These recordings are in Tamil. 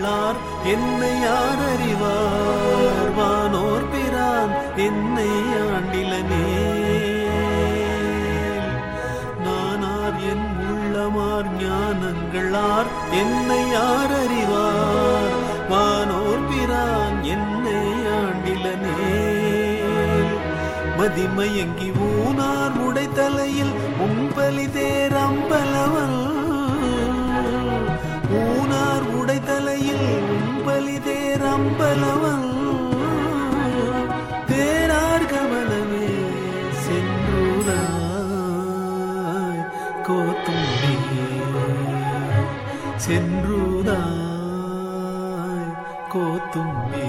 ஞானங்களார் என்னை யார் அறிவார் வானோர் பிரான் என்னை ஆண்டிலனே நானார் என் உள்ளமார் ஞானங்களார் என்னை யார் அறிவார் வானோர் பிரான் என்னை ஆண்டிலனே மதிமயங்கி ஊனார் உடைத்தலையில் உம்பலி தேரம்பலவல் ஊனார் உடைத்தலையில் உம்பலி தேரம்பலவல் தேரார் கமலமே சென்றுதாய் கோத்தும்பி சென்றுதாய் கோத்தும்பி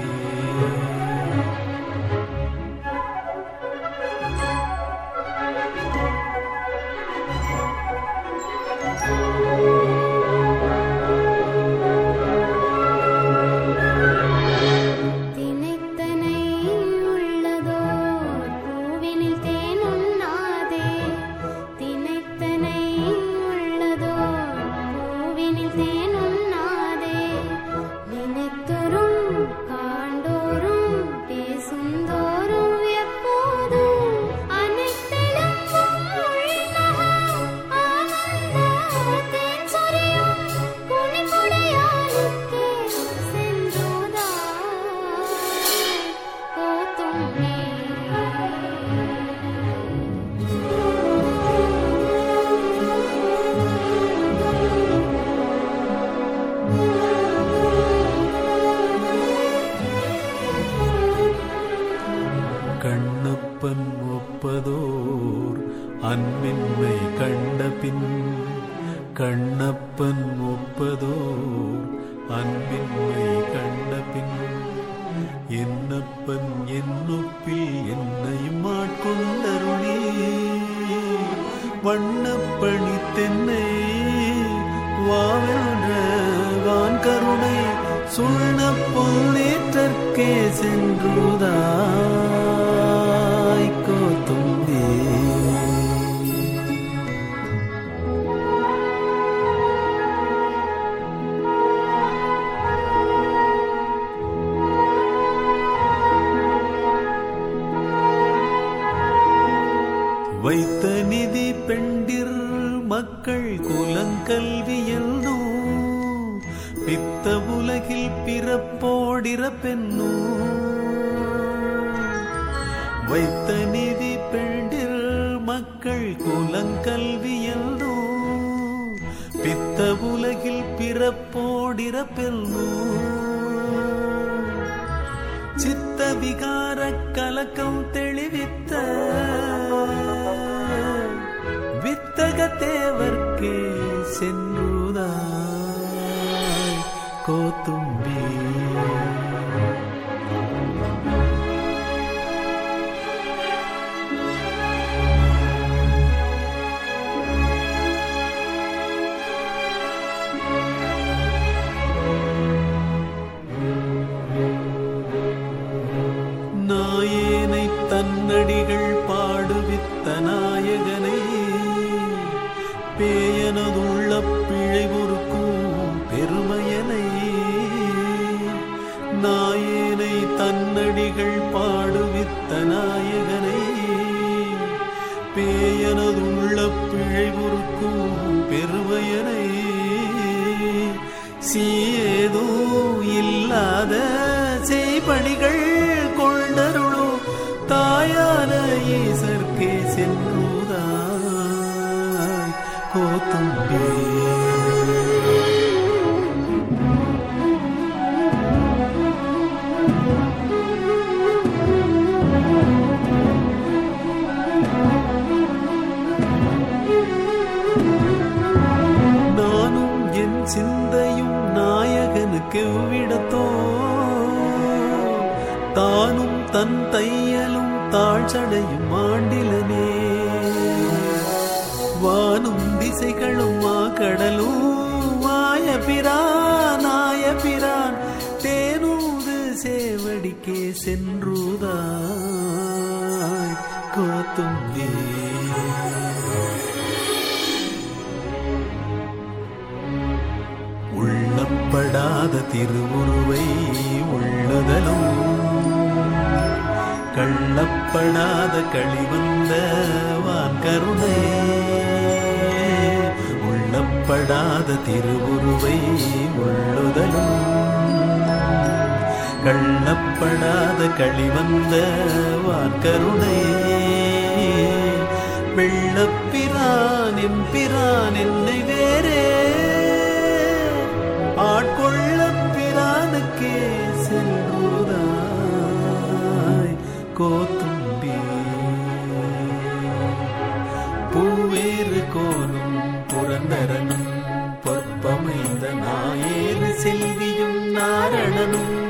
தினைத்தனை உள்ளதோர் பூவினில் தேன் உண்ணாதே தினைத்தனை உள்ளதோர் பூவினில் தேன் உண்ணாதே நினைத்தோறும் காண்டோறும் பேசுந்தோறும் எப்போதும் அனைத்திலும் மொழிநகம் ஆனந்த தேன் சொரியும் குனிமுடையானுக்கே சென்றோதாய் கோத்தும்பே கண்ணப்பன் ஒப்பதோர் அன்பின்மை கண்டபின் கண்ணப்பன் ஒப்பதோர் அன்பின்மை கண்டபின் என்னப்பன் என்னொப்பில் என்னையும் ஆட்கொண்டருளி வண்ணப்பணி தென்னை வாவென்ற வான் கருணை சுண்ண பொன்னேற்றற்கே சென்றுதாய் கோத்தும்பே வைத்த நிதி பெண்டிர் மக்கள் குலங்கல்வியல்னோ பித்த உலகில் பிறப்போடிற பெண்ணோ வைத்த நிதி பெண்டிர் மக்கள் குலங்கல்வியல்னோ பித்த உலகில் பிறப்போடிற பெண்ணோ சித்த விகார கலக்கம் தெளிவித்த வித்தக தேவர்க்கே சென்றுதாய் கோத்தும்பி நாயேனை தன்னடிகள் பாடுவித்த நாயகனை பேயனதுள்ள பிழை பொறுக்கும் பெருமையனை நாயேனை தன்னடிகள் பாடுவித்த நாயகனை பேயனதுள்ள பிழை பொறுக்கும் பெருமையனை சீயேதோ இல்லாத செய்பணிகள் கொண்டருளோ தாயான ஈசர்க்கே சென்றுதாய் கோத்தும்பே நானும் என் சிந்தையும் நாயகனுக்கு விடத்தோ தானும் தன் தையலும் தாழ்ச்சடையும் ஆண்டிலனே வானும் திசைகளும் மா கடலும் மாய பிரானாய பிரான் தேனூது சேவடிக்கே சென்றுதாய் கோத்தும்பே கொள்ளப்படாத திருவுருவை உள்ளுதலும் கள்ளப்படாத களிவந்த வான் கருணை உள்ளப்படாத திருவுருவை உள்ளுதலும் கள்ளப்படாத களிவந்த வான் கருணை வெள்ளப்பிரான் எம்பிரான் என்னை வேறே ஆட்கொள்ள பிரானுக்கே செல்லுதாய் கோத்தும்பி பூவேறு கோலும் புரந்தரனும் பொற்பமைந்த நாயேறு செல்வியும் நாரணனும்